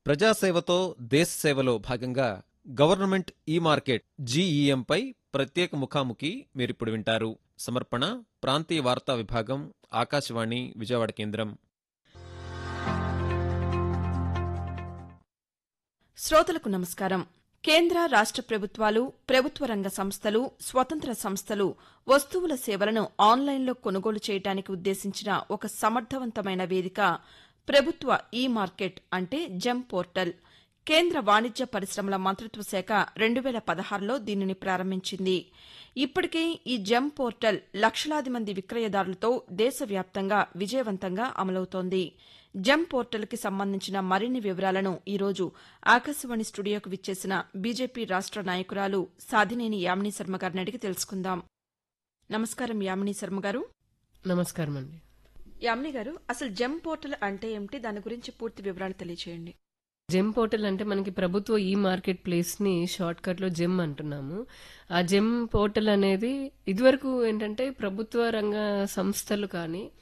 ప్రజాసేవతో దేశ సేవలో భాగంగా గవర్నమెంట్ ఈ మార్కెట్ జీఈఎంపై ప్రత్యేక ముఖాముఖి మీరిప్పుడు వింటారు సమర్పణ ప్రాంతీయ వార్తా విభాగం ఆకాశవాణి విజయవాడ కేంద్రం శ్రోతలకు నమస్కారం కేంద్ర రాష్ట ప్రభుత్వాలు ప్రభుత్వ రంగ సంస్థలు స్వతంత్ర సంస్థలు వస్తువుల సేవలను ఆన్లైన్లో కొనుగోలు చేయడానికి ఉద్దేశించిన ఒక సమర్థవంతమైన వేదిక ప్రభుత్వ ఈ మార్కెట్ అంటే జెమ్ పోర్టల్ కేంద్ర వాణిజ్య పరిశ్రమల మంత్రిత్వ శాఖ రెండు వేల పదహారులో దీనిని ప్రారంభించింది ఇప్పటికే ఈ జెమ్ పోర్టల్ లక్షలాది మంది విక్రయదారులతో దేశవ్యాప్తంగా విజయవంతంగా అమలవుతోంది జెమ్ పోర్టల్కి సంబంధించిన మరిన్ని వివరాలను ఈరోజు ఆకాశవాణి స్టూడియోకు విచ్చేసిన బీజేపీ రాష్ట నాయకురాలు సాధినేని యామిని శర్మ గారిని అడిగి తెలుసుకుందాం నమస్కారం యామిని శర్మ గారు నమస్కారం అండి యామిని గారు అసలు జెమ్ పోర్టల్ అంటే ఏమిటి దాని గురించి పూర్తి వివరాలు తెలియచేయండి జెమ్ పోర్టల్ అంటే మనకి ప్రభుత్వ ఈ మార్కెట్ ప్లేస్ ని షార్ట్ కట్ లో జెమ్ అంటున్నాము ఆ జెమ్ పోర్టల్ అనేది ఇదివరకు ఏంటంటే ప్రభుత్వ రంగ సంస్థలు కానీ